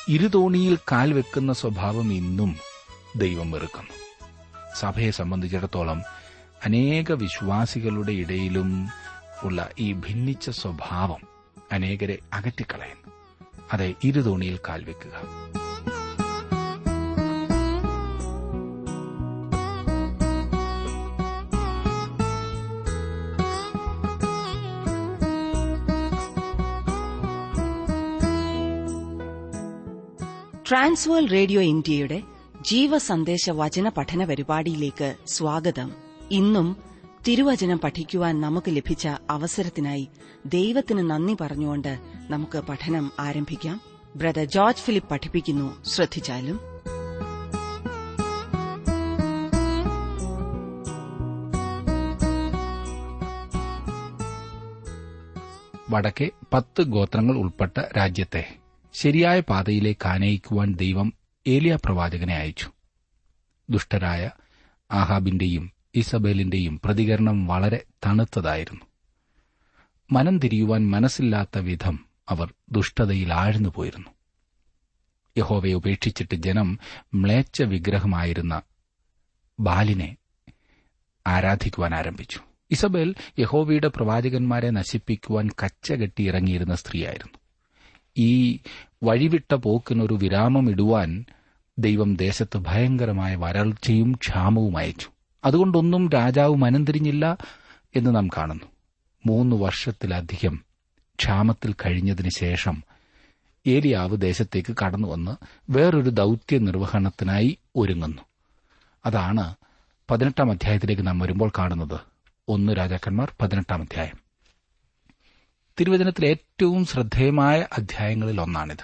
ഇരുതോണിയിൽ കാൽ വെക്കുന്ന സ്വഭാവം ഇന്നും ദൈവം വെറുക്കുന്നു സഭയെ സംബന്ധിച്ചിടത്തോളം അനേക വിശ്വാസികളുടെ ഇടയിലും ഉള്ള ഈ ഭിന്നിച്ച സ്വഭാവം അനേകരെ അകറ്റിക്കളയുന്നു അതെ ഇരുതോണിയിൽ കാൽ വെക്കുക ട്രാൻസ്വേൾ റേഡിയോ ഇന്ത്യയുടെ ജീവസന്ദേശ വചന പഠന പരിപാടിയിലേക്ക് സ്വാഗതം ഇന്നും തിരുവചനം പഠിക്കുവാൻ നമുക്ക് ലഭിച്ച അവസരത്തിനായി ദൈവത്തിന് നന്ദി പറഞ്ഞുകൊണ്ട് നമുക്ക് പഠനം ആരംഭിക്കാം ബ്രദർ ജോർജ് ഫിലിപ്പ് പഠിപ്പിക്കുന്നു ശ്രദ്ധിച്ചാലും വടക്കെ പത്ത് ഗോത്രങ്ങൾ ഉൾപ്പെട്ട രാജ്യത്തെ ശരിയായ പാതയിലേക്ക് ആനയിക്കുവാൻ ദൈവം ഏലിയ പ്രവാചകനെ അയച്ചു ദുഷ്ടരായ ആഹാബിന്റെയും ഇസബേലിന്റെയും പ്രതികരണം വളരെ തണുത്തതായിരുന്നു മനം തിരിയുവാൻ മനസ്സില്ലാത്ത വിധം അവർ ദുഷ്ടതയിൽ ആഴ്ന്നു പോയിരുന്നു യഹോവയെ ഉപേക്ഷിച്ചിട്ട് ജനം മ്ലേച്ഛ വിഗ്രഹമായിരുന്ന ബാലിനെ ആരാധിക്കുവാൻ ആരംഭിച്ചു ഇസബേൽ യഹോവയുടെ പ്രവാചകന്മാരെ നശിപ്പിക്കുവാൻ കച്ചകെട്ടി ഇറങ്ങിയിരുന്ന സ്ത്രീയായിരുന്നു ഈ വഴിവിട്ട പോക്കിനൊരു വിരാമമിടുവാൻ ദൈവം ദേശത്ത് ഭയങ്കരമായ വരൾച്ചയും ക്ഷാമവും അയച്ചു അതുകൊണ്ടൊന്നും രാജാവ് മനംതിരിഞ്ഞില്ല എന്ന് നാം കാണുന്നു മൂന്ന് വർഷത്തിലധികം ക്ഷാമത്തിൽ കഴിഞ്ഞതിന് ശേഷം ഏലിയാവ് ദേശത്തേക്ക് കടന്നുവന്ന് വേറൊരു ദൌത്യ നിർവഹണത്തിനായി ഒരുങ്ങുന്നു അതാണ് പതിനെട്ടാം അധ്യായത്തിലേക്ക് നാം വരുമ്പോൾ കാണുന്നത് ഒന്ന് രാജാക്കന്മാർ പതിനെട്ടാം അധ്യായം തിരുവചനത്തിലെ ഏറ്റവും ശ്രദ്ധേയമായ അധ്യായങ്ങളിൽ ഒന്നാണിത്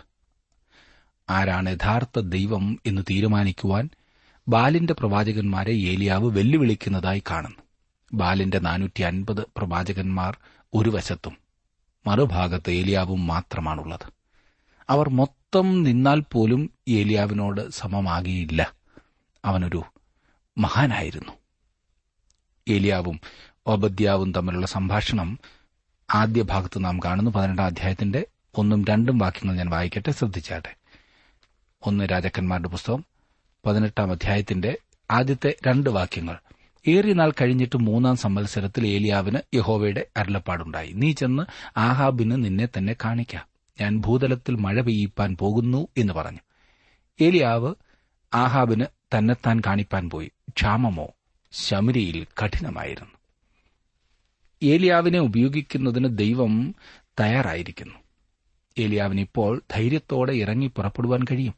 ആരാണ് യഥാർത്ഥ ദൈവം എന്ന് തീരുമാനിക്കുവാൻ ബാലിന്റെ പ്രവാചകന്മാരെ ഏലിയാവ് വെല്ലുവിളിക്കുന്നതായി കാണുന്നു ബാലിന്റെ നാനൂറ്റി അൻപത് പ്രവാചകന്മാർ ഒരു വശത്തും മറുഭാഗത്ത് ഏലിയാവും മാത്രമാണുള്ളത് അവർ മൊത്തം നിന്നാൽ പോലും ഏലിയാവിനോട് സമമാകിയില്ല അവനൊരു മഹാനായിരുന്നു ഏലിയാവും ഓബദ്യാവും തമ്മിലുള്ള സംഭാഷണം ആദ്യ ഭാഗത്ത് നാം കാണുന്നു പതിനെട്ടാം അധ്യായത്തിന്റെ ഒന്നും രണ്ടും വാക്യങ്ങൾ ഞാൻ വായിക്കട്ടെ ശ്രദ്ധിച്ചാട്ടെ ഒന്ന് രാജാക്കന്മാരുടെ പുസ്തകം പതിനെട്ടാം അധ്യായത്തിന്റെ ആദ്യത്തെ രണ്ട് വാക്യങ്ങൾ ഏറിയ നാൾ കഴിഞ്ഞിട്ട് മൂന്നാം സംവത്സരത്തിൽ ഏലിയാവിന് യഹോവയുടെ അരുളപ്പാടുണ്ടായി നീ ചെന്ന് ആഹാബിന് നിന്നെ തന്നെ കാണിക്കാം ഞാൻ ഭൂതലത്തിൽ മഴ പെയ്യിപ്പാൻ പോകുന്നു എന്ന് പറഞ്ഞു ഏലിയാവ് ആഹാബിന് തന്നെത്താൻ കാണിപ്പാൻ പോയി ക്ഷാമമോ ശമരിയിൽ കഠിനമായിരുന്നു ഏലിയാവിനെ ഉപയോഗിക്കുന്നതിന് ദൈവം തയ്യാറായിരിക്കുന്നു ഏലിയാവിന് ഇപ്പോൾ ധൈര്യത്തോടെ ഇറങ്ങി പുറപ്പെടുവാൻ കഴിയും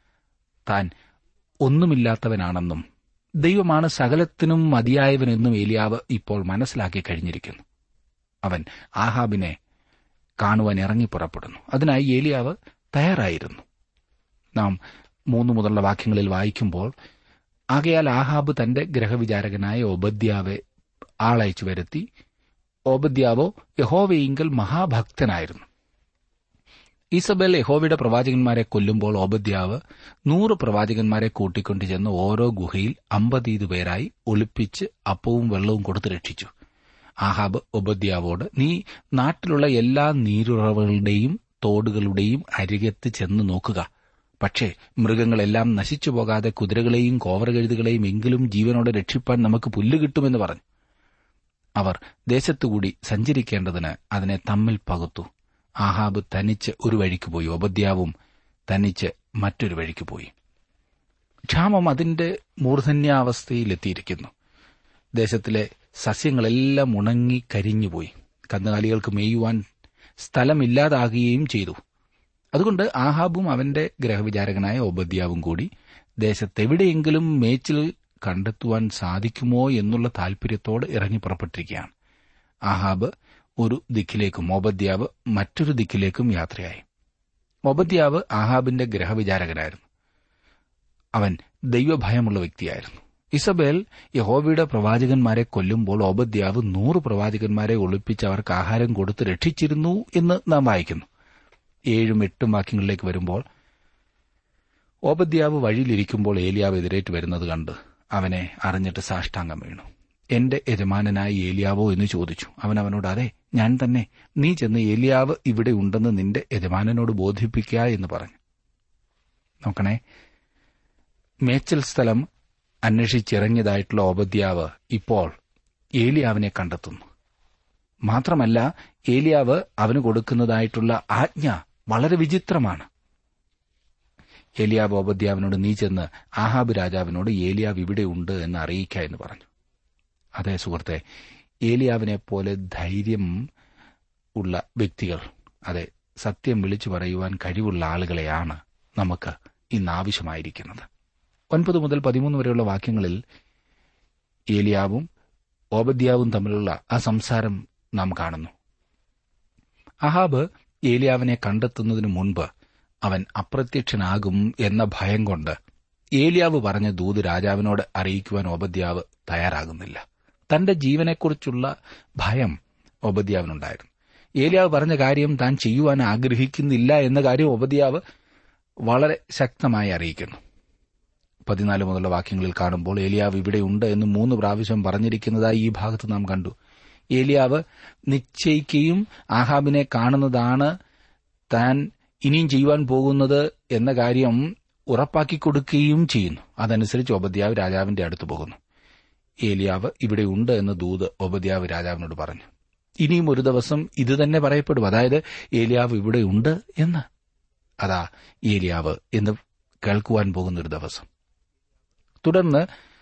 താൻ ഒന്നുമില്ലാത്തവനാണെന്നും ദൈവമാണ് സകലത്തിനും മതിയായവനെന്നും ഏലിയാവ് ഇപ്പോൾ മനസ്സിലാക്കി കഴിഞ്ഞിരിക്കുന്നു അവൻ ആഹാബിനെ കാണുവാൻ ഇറങ്ങി പുറപ്പെടുന്നു അതിനായി ഏലിയാവ് തയ്യാറായിരുന്നു നാം മൂന്ന് മുതലുള്ള വാക്യങ്ങളിൽ വായിക്കുമ്പോൾ ആകയാൽ ആഹാബ് തന്റെ ഗ്രഹവിചാരകനായ ഒബദ്യാവെ ആളയച്ചു വരുത്തി ഓബദ്യാവോ യഹോവയിങ്കൽ മഹാഭക്തനായിരുന്നു ഈസബേൽ യഹോവയുടെ പ്രവാചകന്മാരെ കൊല്ലുമ്പോൾ ഓബദ്യാവ് നൂറ് പ്രവാചകന്മാരെ കൂട്ടിക്കൊണ്ടു ചെന്ന് ഓരോ ഗുഹയിൽ അമ്പതീത് പേരായി ഒളിപ്പിച്ച് അപ്പവും വെള്ളവും കൊടുത്ത് രക്ഷിച്ചു ആഹാബ് ഒബദ്യാവോട് നീ നാട്ടിലുള്ള എല്ലാ നീരുറവുകളുടെയും തോടുകളുടെയും അരികത്ത് ചെന്ന് നോക്കുക പക്ഷേ മൃഗങ്ങളെല്ലാം നശിച്ചു പോകാതെ കുതിരകളെയും കോവറകഴുതുകളെയും എങ്കിലും ജീവനോടെ രക്ഷിപ്പാൻ നമുക്ക് പുല്ല് കിട്ടുമെന്ന് പറഞ്ഞു അവർ ദേശത്തുകൂടി സഞ്ചരിക്കേണ്ടതിന് അതിനെ തമ്മിൽ പകുത്തു ആഹാബ് തനിച്ച് ഒരു വഴിക്ക് പോയി ഒബദ്യാവും തനിച്ച് മറ്റൊരു വഴിക്ക് പോയി ക്ഷാമം അതിന്റെ മൂർധന്യാവസ്ഥയിലെത്തിയിരിക്കുന്നു ദേശത്തിലെ സസ്യങ്ങളെല്ലാം ഉണങ്ങി കരിഞ്ഞുപോയി കന്നുകാലികൾക്ക് മേയുവാൻ സ്ഥലമില്ലാതാകുകയും ചെയ്തു അതുകൊണ്ട് ആഹാബും അവന്റെ ഗ്രഹവിചാരകനായ ഒബദ്യാവും കൂടി ദേശത്തെവിടെയെങ്കിലും മേച്ചിൽ കണ്ടെത്തുവാൻ സാധിക്കുമോ എന്നുള്ള താൽപര്യത്തോട് ഇറങ്ങി പുറപ്പെട്ടിരിക്കുകയാണ് ആഹാബ് ഒരു ദിക്കിലേക്കും ഓബദ്യാവ് മറ്റൊരു ദിക്കിലേക്കും യാത്രയായി ഓബദ്യാവ് ആഹാബിന്റെ ഗ്രഹവിചാരകനായിരുന്നു അവൻ ദൈവഭയമുള്ള വ്യക്തിയായിരുന്നു ഇസബേൽ യഹോവയുടെ പ്രവാചകന്മാരെ കൊല്ലുമ്പോൾ ഓബദ്യാവ് നൂറ് പ്രവാചകന്മാരെ ഒളിപ്പിച്ച് അവർക്ക് ആഹാരം കൊടുത്ത് രക്ഷിച്ചിരുന്നു എന്ന് നാം വായിക്കുന്നു ഏഴും എട്ടും വാക്യങ്ങളിലേക്ക് വരുമ്പോൾ ഓബദ്യാവ് വഴിയിലിരിക്കുമ്പോൾ ഏലിയാവ് എതിരേറ്റ് വരുന്നത് കണ്ട് അവനെ അറിഞ്ഞിട്ട് സാഷ്ടാംഗം വീണു എന്റെ യജമാനനായി ഏലിയാവോ എന്ന് ചോദിച്ചു അവൻ അവനോട് അതെ ഞാൻ തന്നെ നീ ചെന്ന് ഏലിയാവ് ഇവിടെ ഉണ്ടെന്ന് നിന്റെ യജമാനനോട് ബോധിപ്പിക്കുക എന്ന് പറഞ്ഞു നോക്കണേ മേച്ചൽ സ്ഥലം അന്വേഷിച്ചിറങ്ങിയതായിട്ടുള്ള ഓബദ്യാവ് ഇപ്പോൾ ഏലിയാവിനെ കണ്ടെത്തുന്നു മാത്രമല്ല ഏലിയാവ് അവന് കൊടുക്കുന്നതായിട്ടുള്ള ആജ്ഞ വളരെ വിചിത്രമാണ് ഏലിയാവ് ഓബദ്യാവിനോട് നീ ചെന്ന് ആഹാബ് രാജാവിനോട് ഏലിയാവ് ഇവിടെ ഉണ്ട് എന്ന് അറിയിക്ക എന്ന് പറഞ്ഞു അതെ സുഹൃത്തെ ഏലിയാവിനെ പോലെ ധൈര്യം ഉള്ള വ്യക്തികൾ അതെ സത്യം വിളിച്ചു പറയുവാൻ കഴിവുള്ള ആളുകളെയാണ് നമുക്ക് ഇന്ന് ആവശ്യമായിരിക്കുന്നത് ഒൻപത് മുതൽ പതിമൂന്ന് വരെയുള്ള വാക്യങ്ങളിൽ ഏലിയാവും ഓബദ്യാവും തമ്മിലുള്ള ആ സംസാരം നാം കാണുന്നു അഹാബ് ഏലിയാവിനെ കണ്ടെത്തുന്നതിനു മുൻപ് അവൻ അപ്രത്യക്ഷനാകും എന്ന ഭയം കൊണ്ട് ഏലിയാവ് പറഞ്ഞ ദൂത് രാജാവിനോട് അറിയിക്കുവാൻ ഓബദ്യാവ് തയ്യാറാകുന്നില്ല തന്റെ ജീവനെക്കുറിച്ചുള്ള ഭയം ഓബദ്യാവിനുണ്ടായിരുന്നു ഏലിയാവ് പറഞ്ഞ കാര്യം താൻ ചെയ്യുവാൻ ആഗ്രഹിക്കുന്നില്ല എന്ന കാര്യം ഉപദ്യാവ് വളരെ ശക്തമായി അറിയിക്കുന്നു പതിനാല് മുതലുള്ള വാക്യങ്ങളിൽ കാണുമ്പോൾ ഏലിയാവ് ഇവിടെയുണ്ട് എന്ന് മൂന്ന് പ്രാവശ്യം പറഞ്ഞിരിക്കുന്നതായി ഈ ഭാഗത്ത് നാം കണ്ടു ഏലിയാവ് നിശ്ചയിക്കുകയും ആഹാബിനെ കാണുന്നതാണ് താൻ ഇനിയും ചെയ്യുവാൻ പോകുന്നത് എന്ന കാര്യം ഉറപ്പാക്കി കൊടുക്കുകയും ചെയ്യുന്നു അതനുസരിച്ച് ഒബദ്യാവ് രാജാവിന്റെ അടുത്ത് പോകുന്നു ഏലിയാവ് ഇവിടെയുണ്ട് എന്ന് ദൂത് ഒബദ്യാവ് രാജാവിനോട് പറഞ്ഞു ഇനിയും ഒരു ദിവസം ഇത് തന്നെ പറയപ്പെടും അതായത് ഏലിയാവ് ഇവിടെയുണ്ട് എന്ന് അതാ ഏലിയാവ് എന്ന് കേൾക്കുവാൻ പോകുന്ന ഒരു ദിവസം തുടർന്ന്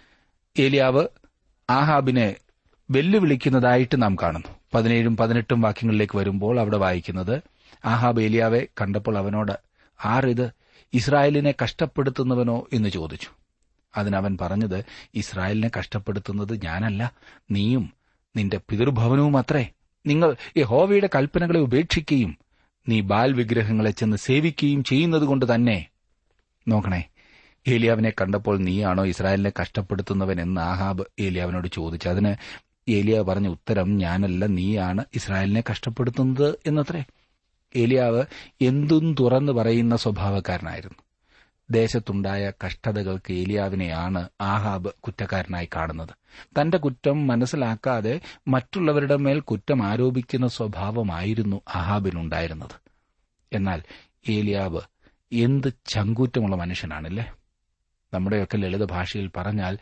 ഏലിയാവ് ആഹാബിനെ വെല്ലുവിളിക്കുന്നതായിട്ട് നാം കാണുന്നു പതിനേഴും പതിനെട്ടും വാക്യങ്ങളിലേക്ക് വരുമ്പോൾ അവിടെ വായിക്കുന്നത് ആഹാബ് ഏലിയാവെ കണ്ടപ്പോൾ അവനോട് ആറിത് ഇസ്രായേലിനെ കഷ്ടപ്പെടുത്തുന്നവനോ എന്ന് ചോദിച്ചു അതിനവൻ പറഞ്ഞത് ഇസ്രായേലിനെ കഷ്ടപ്പെടുത്തുന്നത് ഞാനല്ല നീയും നിന്റെ പിതൃഭവനവും അത്രേ നിങ്ങൾ യഹോവയുടെ കൽപ്പനകളെ ഉപേക്ഷിക്കുകയും നീ ബാൽ വിഗ്രഹങ്ങളെ ചെന്ന് സേവിക്കുകയും ചെയ്യുന്നതുകൊണ്ട് തന്നെ നോക്കണേ ഏലിയാവിനെ കണ്ടപ്പോൾ നീയാണോ ഇസ്രായേലിനെ കഷ്ടപ്പെടുത്തുന്നവൻ എന്ന് ആഹാബ് ഏലിയാവിനോട് ചോദിച്ചു അതിന് ഏലിയാവ് പറഞ്ഞ ഉത്തരം ഞാനല്ല നീയാണ് ഇസ്രായേലിനെ കഷ്ടപ്പെടുത്തുന്നത് എന്നത്രേ ഏലിയാവ് എന്തും തുറന്നു പറയുന്ന സ്വഭാവക്കാരനായിരുന്നു ദേശത്തുണ്ടായ കഷ്ടതകൾക്ക് ഏലിയാവിനെയാണ് ആഹാബ് കുറ്റക്കാരനായി കാണുന്നത് തന്റെ കുറ്റം മനസ്സിലാക്കാതെ മറ്റുള്ളവരുടെ മേൽ കുറ്റം ആരോപിക്കുന്ന സ്വഭാവമായിരുന്നു ആഹാബിനുണ്ടായിരുന്നത് എന്നാൽ ഏലിയാവ് എന്ത് ചങ്കൂറ്റമുള്ള മനുഷ്യനാണല്ലേ നമ്മുടെയൊക്കെ ലളിത ഭാഷയിൽ പറഞ്ഞാൽ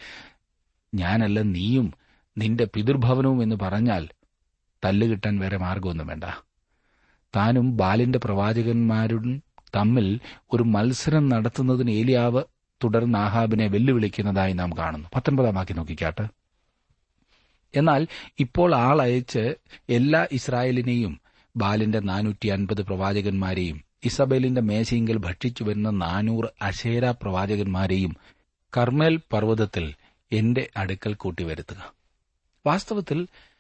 ഞാനല്ല നീയും നിന്റെ പിതൃഭവനവും എന്ന് പറഞ്ഞാൽ തല്ലുകിട്ടാൻ വേറെ മാർഗമൊന്നും വേണ്ട താനും ബാലിന്റെ പ്രവാചകന്മാരും തമ്മിൽ ഒരു മത്സരം നടത്തുന്നതിന് ഏലിയാവ് തുടർന്ന് ആഹാബിനെ വെല്ലുവിളിക്കുന്നതായി നാം കാണുന്നു പത്തൊൻപതാം വാക്യം നോക്കിക്കാട്ട് എന്നാൽ ഇപ്പോൾ ആളയച്ച് എല്ലാ ഇസ്രായേലിനെയും ബാലിന്റെ നാനൂറ്റി അൻപത് പ്രവാചകന്മാരെയും ഇസബേലിന്റെ മേശയെങ്കിൽ ഭക്ഷിച്ചു വരുന്ന നാനൂറ് അശേര പ്രവാചകന്മാരെയും കർമ്മേൽ പർവ്വതത്തിൽ എന്റെ അടുക്കൽ കൂട്ടിവരുത്തുക വാസ്തവത്തിൽ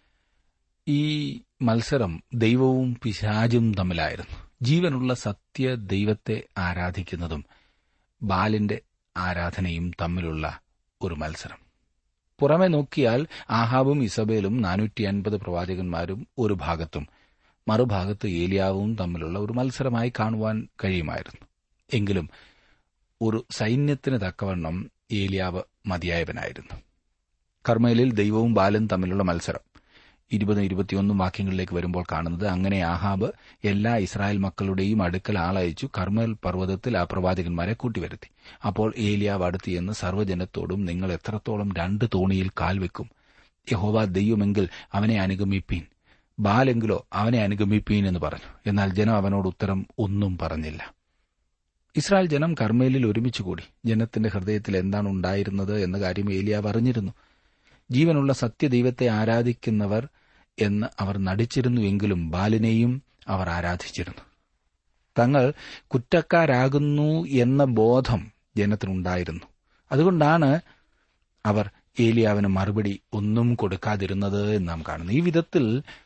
ഈ മത്സരം ദൈവവും പിശാചും തമ്മിലായിരുന്നു ജീവനുള്ള സത്യ ദൈവത്തെ ആരാധിക്കുന്നതും ബാലിന്റെ ആരാധനയും തമ്മിലുള്ള ഒരു മത്സരം പുറമെ നോക്കിയാൽ ആഹാബും ഇസബേലും നാനൂറ്റി അൻപത് പ്രവാചകന്മാരും ഒരു ഭാഗത്തും മറുഭാഗത്ത് ഏലിയാവും തമ്മിലുള്ള ഒരു മത്സരമായി കാണുവാൻ കഴിയുമായിരുന്നു എങ്കിലും ഒരു സൈന്യത്തിന് തക്കവണ്ണം ഏലിയാവ് മതിയായവനായിരുന്നു കർമ്മയിലിൽ ദൈവവും ബാലും തമ്മിലുള്ള മത്സരം ഇരുപതും ഇരുപത്തിയൊന്നും വാക്യങ്ങളിലേക്ക് വരുമ്പോൾ കാണുന്നത് അങ്ങനെ ആഹാബ് എല്ലാ ഇസ്രായേൽ മക്കളുടെയും അടുക്കൽ ആളയച്ചു കർമ്മൽ പർവ്വതത്തിൽ ആ പ്രവാചകന്മാരെ കൂട്ടിവരുത്തി അപ്പോൾ ഏലിയാവ് അടുത്ത് എന്ന് സർവ്വജനത്തോടും നിങ്ങൾ എത്രത്തോളം രണ്ട് തോണിയിൽ കാൽവെക്കും യഹോവ ദൈവമെങ്കിൽ അവനെ അനുഗമിപ്പീൻ ബാലെങ്കിലോ അവനെ അനുഗമിപ്പീൻ എന്ന് പറഞ്ഞു എന്നാൽ ജനം അവനോട് ഉത്തരം ഒന്നും പറഞ്ഞില്ല ഇസ്രായേൽ ജനം കർമ്മേലിൽ ഒരുമിച്ചുകൂടി ജനത്തിന്റെ ഹൃദയത്തിൽ എന്താണ് ഉണ്ടായിരുന്നത് എന്ന കാര്യം ഏലിയാവ് അറിഞ്ഞിരുന്നു ജീവനുള്ള സത്യദൈവത്തെ ആരാധിക്കുന്നവർ എന്ന് അവർ നടിച്ചിരുന്നുവെങ്കിലും ബാലിനെയും അവർ ആരാധിച്ചിരുന്നു തങ്ങൾ കുറ്റക്കാരാകുന്നു എന്ന ബോധം ജനത്തിനുണ്ടായിരുന്നു അതുകൊണ്ടാണ് അവർ ഏലിയാവിന് മറുപടി ഒന്നും കൊടുക്കാതിരുന്നത് എന്ന് നാം കാണുന്നു ഈ വിധത്തിൽ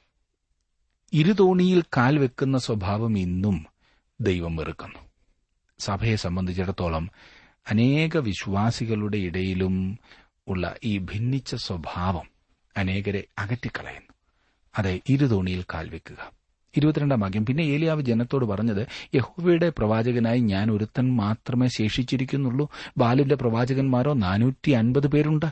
ഇരുതോണിയിൽ കാൽ വെക്കുന്ന സ്വഭാവം ഇന്നും ദൈവം വെറുക്കുന്നു സഭയെ സംബന്ധിച്ചിടത്തോളം അനേക വിശ്വാസികളുടെ ഇടയിലും ഉള്ള ഈ ഭിന്നിച്ച സ്വഭാവം അനേകരെ അകറ്റിക്കളയുന്നു അതെ ഇരുതോണിയിൽ കാൽ വെക്കുക ഇരുപത്തിരണ്ടാം വാക്യം പിന്നെ ഏലിയാവ് ജനത്തോട് പറഞ്ഞത് യഹോവയുടെ പ്രവാചകനായി ഞാൻ ഒരുത്തൻ മാത്രമേ ശേഷിച്ചിരിക്കുന്നുള്ളൂ ബാലിന്റെ പ്രവാചകന്മാരോ നാനൂറ്റി അൻപത് പേരുണ്ട്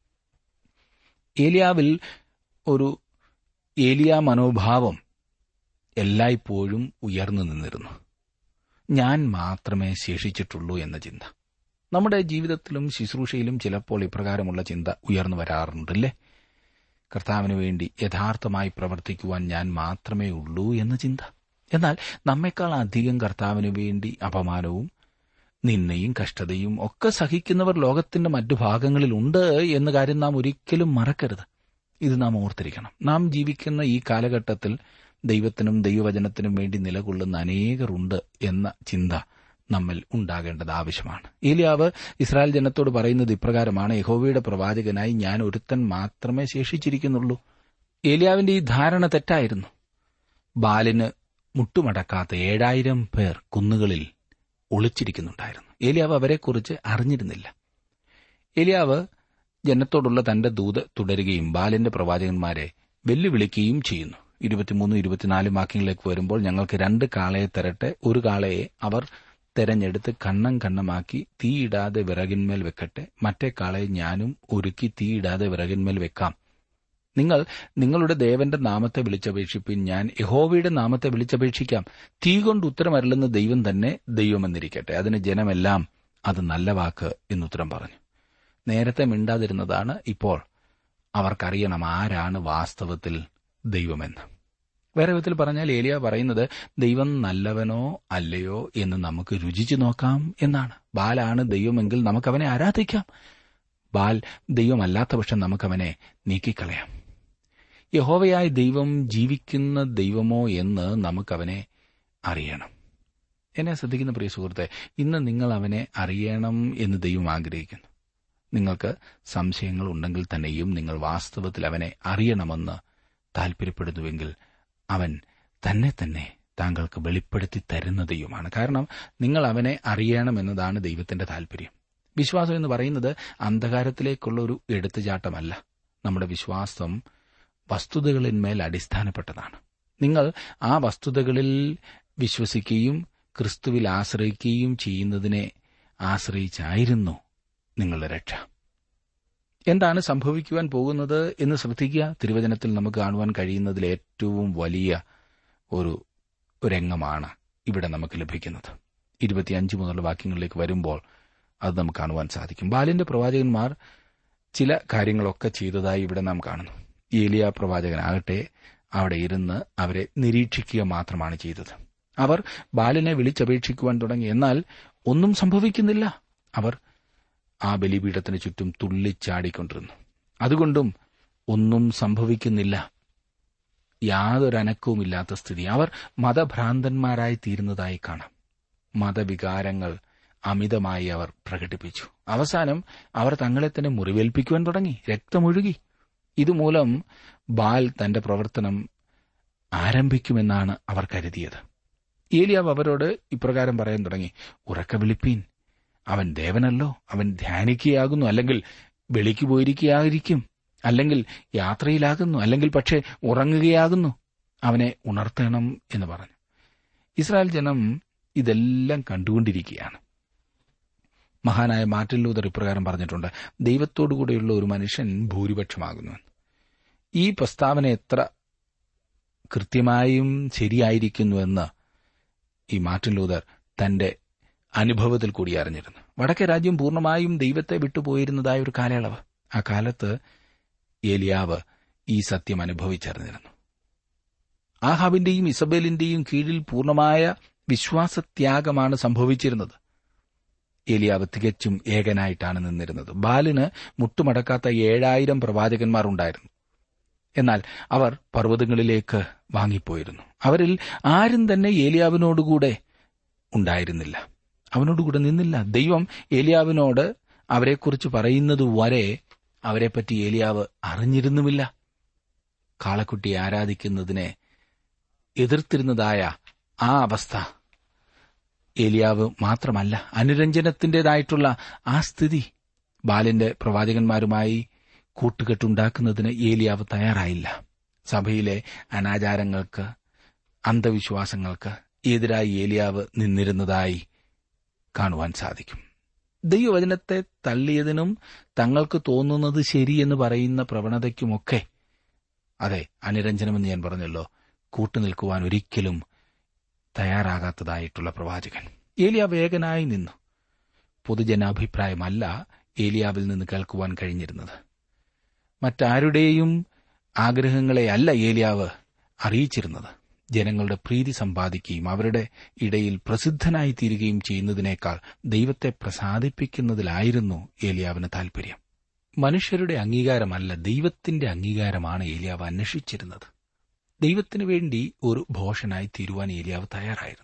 ഏലിയാവിൽ ഒരു ഏലിയ മനോഭാവം എല്ലായ്പ്പോഴും ഉയർന്നു നിന്നിരുന്നു ഞാൻ മാത്രമേ ശേഷിച്ചിട്ടുള്ളൂ എന്ന ചിന്ത നമ്മുടെ ജീവിതത്തിലും ശുശ്രൂഷയിലും ചിലപ്പോൾ ഇപ്രകാരമുള്ള ചിന്ത ഉയർന്നു വരാറുണ്ടല്ലേ കർത്താവിന് വേണ്ടി യഥാർത്ഥമായി പ്രവർത്തിക്കുവാൻ ഞാൻ മാത്രമേ ഉള്ളൂ എന്ന ചിന്ത എന്നാൽ നമ്മെക്കാൾ അധികം കർത്താവിന് വേണ്ടി അപമാനവും നിന്നയും കഷ്ടതയും ഒക്കെ സഹിക്കുന്നവർ ലോകത്തിന്റെ മറ്റു ഭാഗങ്ങളിലുണ്ട് എന്ന കാര്യം നാം ഒരിക്കലും മറക്കരുത് ഇത് നാം ഓർത്തിരിക്കണം നാം ജീവിക്കുന്ന ഈ കാലഘട്ടത്തിൽ ദൈവത്തിനും ദൈവവചനത്തിനും വേണ്ടി നിലകൊള്ളുന്ന അനേകരുണ്ട് എന്ന ചിന്ത നമ്മിൽ ഉണ്ടാകേണ്ടത് ആവശ്യമാണ് ഏലിയാവ് ഇസ്രായേൽ ജനത്തോട് പറയുന്നത് ഇപ്രകാരമാണ് യഹോവയുടെ പ്രവാചകനായി ഞാൻ ഒരുത്തൻ മാത്രമേ ശേഷിച്ചിരിക്കുന്നുള്ളൂ ഏലിയാവിന്റെ ഈ ധാരണ തെറ്റായിരുന്നു ബാലിന് മുട്ടുമടക്കാത്ത ഏഴായിരം പേർ കുന്നുകളിൽ ഒളിച്ചിരിക്കുന്നുണ്ടായിരുന്നു ഏലിയാവ് അവരെക്കുറിച്ച് അറിഞ്ഞിരുന്നില്ല ഏലിയാവ് ജനത്തോടുള്ള തന്റെ ദൂത് തുടരുകയും ബാലിന്റെ പ്രവാചകന്മാരെ വെല്ലുവിളിക്കുകയും ചെയ്യുന്നു ഇരുപത്തിമൂന്ന് ഇരുപത്തിനാല് വാക്യങ്ങളിലേക്ക് വരുമ്പോൾ ഞങ്ങൾക്ക് രണ്ട് കാളയെ തരട്ടെ ഒരു കാളയെ അവർ തെരഞ്ഞെടുത്ത് കണ്ണം കണ്ണമാക്കി തീയിടാതെ വിറകിന്മേൽ വെക്കട്ടെ മറ്റേ കാളയെ ഞാനും ഒരുക്കി തീയിടാതെ വിറകിന്മേൽ വെക്കാം നിങ്ങൾ നിങ്ങളുടെ ദേവന്റെ നാമത്തെ വിളിച്ചപേക്ഷിപ്പിൻ ഞാൻ യഹോവയുടെ നാമത്തെ വിളിച്ചപേക്ഷിക്കാം തീ കൊണ്ട് ഉത്തരമരുളുന്ന ദൈവം തന്നെ ദൈവമെന്നിരിക്കട്ടെ അതിന് ജനമെല്ലാം അത് നല്ല വാക്ക് എന്നുത്തരം പറഞ്ഞു നേരത്തെ മിണ്ടാതിരുന്നതാണ് ഇപ്പോൾ അവർക്കറിയണം ആരാണ് വാസ്തവത്തിൽ ദൈവമെന്ന് വേറെ വിധത്തിൽ പറഞ്ഞാൽ ഏലിയ പറയുന്നത് ദൈവം നല്ലവനോ അല്ലയോ എന്ന് നമുക്ക് രുചിച്ചു നോക്കാം എന്നാണ് ബാലാണ് ദൈവമെങ്കിൽ നമുക്കവനെ ആരാധിക്കാം ബാൽ ദൈവമല്ലാത്ത പക്ഷം നമുക്കവനെ നീക്കിക്കളയാം യഹോവയായ ദൈവം ജീവിക്കുന്ന ദൈവമോ എന്ന് നമുക്കവനെ അറിയണം എന്നെ ശ്രദ്ധിക്കുന്ന പ്രിയ സുഹൃത്തെ ഇന്ന് നിങ്ങൾ അവനെ അറിയണം എന്ന് ദൈവം ആഗ്രഹിക്കുന്നു നിങ്ങൾക്ക് സംശയങ്ങൾ ഉണ്ടെങ്കിൽ തന്നെയും നിങ്ങൾ വാസ്തവത്തിൽ അവനെ അറിയണമെന്ന് താൽപര്യപ്പെടുന്നുവെങ്കിൽ അവൻ തന്നെ തന്നെ താങ്കൾക്ക് വെളിപ്പെടുത്തി തരുന്ന ദൈവമാണ് കാരണം നിങ്ങൾ അവനെ അറിയണമെന്നതാണ് ദൈവത്തിന്റെ താൽപര്യം വിശ്വാസം എന്ന് പറയുന്നത് അന്ധകാരത്തിലേക്കുള്ള ഒരു എടുത്തുചാട്ടമല്ല നമ്മുടെ വിശ്വാസം വസ്തുതകളിന്മേൽ അടിസ്ഥാനപ്പെട്ടതാണ് നിങ്ങൾ ആ വസ്തുതകളിൽ വിശ്വസിക്കുകയും ക്രിസ്തുവിൽ ആശ്രയിക്കുകയും ചെയ്യുന്നതിനെ ആശ്രയിച്ചായിരുന്നു നിങ്ങളുടെ രക്ഷ എന്താണ് സംഭവിക്കുവാൻ പോകുന്നത് എന്ന് ശ്രദ്ധിക്കുക തിരുവചനത്തിൽ നമുക്ക് കാണുവാൻ കഴിയുന്നതിൽ ഏറ്റവും വലിയ ഒരു രംഗമാണ് ഇവിടെ നമുക്ക് ലഭിക്കുന്നത് ഇരുപത്തിയഞ്ച് മുതലുള്ള വാക്യങ്ങളിലേക്ക് വരുമ്പോൾ അത് നമുക്ക് കാണുവാൻ സാധിക്കും ബാലിന്റെ പ്രവാചകന്മാർ ചില കാര്യങ്ങളൊക്കെ ചെയ്തതായി ഇവിടെ നാം കാണുന്നു ഏലിയ പ്രവാചകനാകട്ടെ അവിടെ ഇരുന്ന് അവരെ നിരീക്ഷിക്കുക മാത്രമാണ് ചെയ്തത് അവർ ബാലിനെ വിളിച്ചപേക്ഷിക്കുവാൻ തുടങ്ങി എന്നാൽ ഒന്നും സംഭവിക്കുന്നില്ല അവർ ആ ബലിപീഠത്തിന് ചുറ്റും തുള്ളിച്ചാടിക്കൊണ്ടിരുന്നു അതുകൊണ്ടും ഒന്നും സംഭവിക്കുന്നില്ല യാതൊരനക്കവുമില്ലാത്ത സ്ഥിതി അവർ മതഭ്രാന്തന്മാരായി തീരുന്നതായി കാണാം മതവികാരങ്ങൾ അമിതമായി അവർ പ്രകടിപ്പിച്ചു അവസാനം അവർ തങ്ങളെ തന്നെ മുറിവേൽപ്പിക്കുവാൻ തുടങ്ങി രക്തമൊഴുകി ഇതുമൂലം ബാൽ തന്റെ പ്രവർത്തനം ആരംഭിക്കുമെന്നാണ് അവർ കരുതിയത് ഏലിയാവ് അവരോട് ഇപ്രകാരം പറയാൻ തുടങ്ങി ഉറക്ക വിളിപ്പീൻ അവൻ ദേവനല്ലോ അവൻ ധ്യാനിക്കുകയാകുന്നു അല്ലെങ്കിൽ വെളിക്ക് പോയിരിക്കുകയായിരിക്കും അല്ലെങ്കിൽ യാത്രയിലാകുന്നു അല്ലെങ്കിൽ പക്ഷേ ഉറങ്ങുകയാകുന്നു അവനെ ഉണർത്തണം എന്ന് പറഞ്ഞു ഇസ്രായേൽ ജനം ഇതെല്ലാം കണ്ടുകൊണ്ടിരിക്കുകയാണ് മഹാനായ മാർട്ടിൻ ലൂതർ ഇപ്രകാരം പറഞ്ഞിട്ടുണ്ട് ദൈവത്തോടുകൂടെയുള്ള ഒരു മനുഷ്യൻ ഭൂരിപക്ഷമാകുന്നു ഈ പ്രസ്താവന എത്ര കൃത്യമായും ശരിയായിരിക്കുന്നുവെന്ന് ഈ മാർട്ടിൻ ലൂതർ തന്റെ അനുഭവത്തിൽ കൂടി അറിഞ്ഞിരുന്നു വടക്കേ രാജ്യം പൂർണ്ണമായും ദൈവത്തെ വിട്ടുപോയിരുന്നതായ ഒരു കാലയളവ് ആ കാലത്ത് ഏലിയാവ് ഈ സത്യം അനുഭവിച്ചറിഞ്ഞിരുന്നു ആഹാബിന്റെയും ഇസബേലിന്റെയും കീഴിൽ പൂർണ്ണമായ വിശ്വാസത്യാഗമാണ് സംഭവിച്ചിരുന്നത് ഏലിയാവ് തികച്ചും ഏകനായിട്ടാണ് നിന്നിരുന്നത് ബാലിന് മുട്ടുമടക്കാത്ത ഏഴായിരം പ്രവാചകന്മാർ ഉണ്ടായിരുന്നു എന്നാൽ അവർ പർവ്വതങ്ങളിലേക്ക് വാങ്ങിപ്പോയിരുന്നു അവരിൽ ആരും തന്നെ ഏലിയാവിനോടുകൂടെ ഉണ്ടായിരുന്നില്ല അവനോടുകൂടെ നിന്നില്ല ദൈവം ഏലിയാവിനോട് അവരെക്കുറിച്ച് പറയുന്നത് വരെ അവരെപ്പറ്റി ഏലിയാവ് അറിഞ്ഞിരുന്നുമില്ല കാളക്കുട്ടിയെ ആരാധിക്കുന്നതിനെ എതിർത്തിരുന്നതായ ആ അവസ്ഥ ഏലിയാവ് മാത്രമല്ല അനുരഞ്ജനത്തിന്റേതായിട്ടുള്ള ആ സ്ഥിതി ബാലിന്റെ പ്രവാചകന്മാരുമായി കൂട്ടുകെട്ടുണ്ടാക്കുന്നതിന് ഏലിയാവ് തയ്യാറായില്ല സഭയിലെ അനാചാരങ്ങൾക്ക് അന്ധവിശ്വാസങ്ങൾക്ക് എതിരായി ഏലിയാവ് നിന്നിരുന്നതായി കാണുവാൻ സാധിക്കും ദൈവവചനത്തെ തള്ളിയതിനും തങ്ങൾക്ക് തോന്നുന്നത് ശരിയെന്ന് പറയുന്ന പ്രവണതയ്ക്കുമൊക്കെ അതെ അനുരഞ്ജനമെന്ന് ഞാൻ പറഞ്ഞല്ലോ കൂട്ടുനിൽക്കുവാൻ ഒരിക്കലും തയ്യാറാകാത്തതായിട്ടുള്ള പ്രവാചകൻ ഏലിയാവ് ഏകനായി നിന്നു പൊതുജനാഭിപ്രായമല്ല ഏലിയാവിൽ നിന്ന് കേൾക്കുവാൻ കഴിഞ്ഞിരുന്നത് മറ്റാരുടെയും ആഗ്രഹങ്ങളെയല്ല ഏലിയാവ് അറിയിച്ചിരുന്നത് ജനങ്ങളുടെ പ്രീതി സമ്പാദിക്കുകയും അവരുടെ ഇടയിൽ പ്രസിദ്ധനായി തീരുകയും ചെയ്യുന്നതിനേക്കാൾ ദൈവത്തെ പ്രസാദിപ്പിക്കുന്നതിലായിരുന്നു ഏലിയാവിന് താൽപര്യം മനുഷ്യരുടെ അംഗീകാരമല്ല ദൈവത്തിന്റെ അംഗീകാരമാണ് ഏലിയാവ് അന്വേഷിച്ചിരുന്നത് ദൈവത്തിനു വേണ്ടി ഒരു ഭോഷനായി തീരുവാൻ ഏലിയാവ് തയ്യാറായിരുന്നു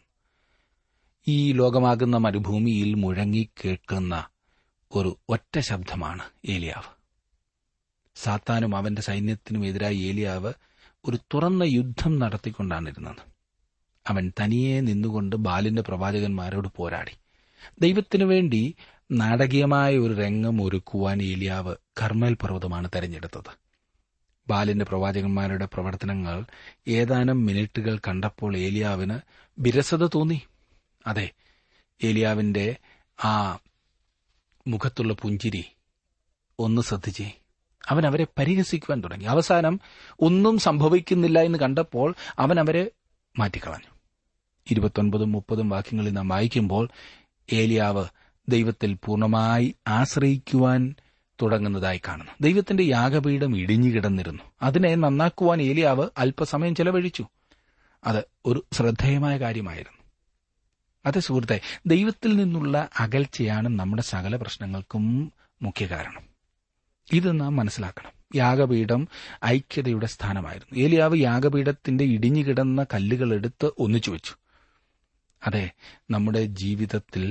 ഈ ലോകമാകുന്ന മരുഭൂമിയിൽ മുഴങ്ങി കേൾക്കുന്ന ഒരു ഒറ്റ ശബ്ദമാണ് ഏലിയാവ് സാത്താനും അവന്റെ സൈന്യത്തിനും എതിരായി ഏലിയാവ് ഒരു തുറന്ന യുദ്ധം നടത്തിക്കൊണ്ടാണിരുന്നത് അവൻ തനിയെ നിന്നുകൊണ്ട് ബാലിന്റെ പ്രവാചകന്മാരോട് പോരാടി ദൈവത്തിനു വേണ്ടി നാടകീയമായ ഒരു രംഗം ഒരുക്കുവാൻ ഏലിയാവ് കർമ്മേൽ പർവ്വതമാണ് തെരഞ്ഞെടുത്തത് ബാലിന്റെ പ്രവാചകന്മാരുടെ പ്രവർത്തനങ്ങൾ ഏതാനും മിനിറ്റുകൾ കണ്ടപ്പോൾ ഏലിയാവിന് വിരസത തോന്നി അതെ ഏലിയാവിന്റെ ആ മുഖത്തുള്ള പുഞ്ചിരി ഒന്ന് ശ്രദ്ധിച്ചേ അവൻ അവരെ പരിഹസിക്കുവാൻ തുടങ്ങി അവസാനം ഒന്നും സംഭവിക്കുന്നില്ല എന്ന് കണ്ടപ്പോൾ അവൻ അവരെ മാറ്റിക്കളഞ്ഞു ഇരുപത്തൊൻപതും മുപ്പതും വാക്യങ്ങളിൽ നാം വായിക്കുമ്പോൾ ഏലിയാവ് ദൈവത്തിൽ പൂർണ്ണമായി ആശ്രയിക്കുവാൻ തുടങ്ങുന്നതായി കാണുന്നു ദൈവത്തിന്റെ യാഗപീഠം ഇടിഞ്ഞുകിടന്നിരുന്നു അതിനെ നന്നാക്കുവാൻ ഏലിയാവ് അല്പസമയം ചെലവഴിച്ചു അത് ഒരു ശ്രദ്ധേയമായ കാര്യമായിരുന്നു അതെ സുഹൃത്തെ ദൈവത്തിൽ നിന്നുള്ള അകൽച്ചയാണ് നമ്മുടെ സകല പ്രശ്നങ്ങൾക്കും മുഖ്യ കാരണം ഇത് നാം മനസ്സിലാക്കണം യാഗപീഠം ഐക്യതയുടെ സ്ഥാനമായിരുന്നു ഏലിയാവ് യാഗപീഠത്തിന്റെ ഇടിഞ്ഞുകിടന്ന കല്ലുകൾ എടുത്ത് ഒന്നിച്ചു വെച്ചു അതെ നമ്മുടെ ജീവിതത്തിൽ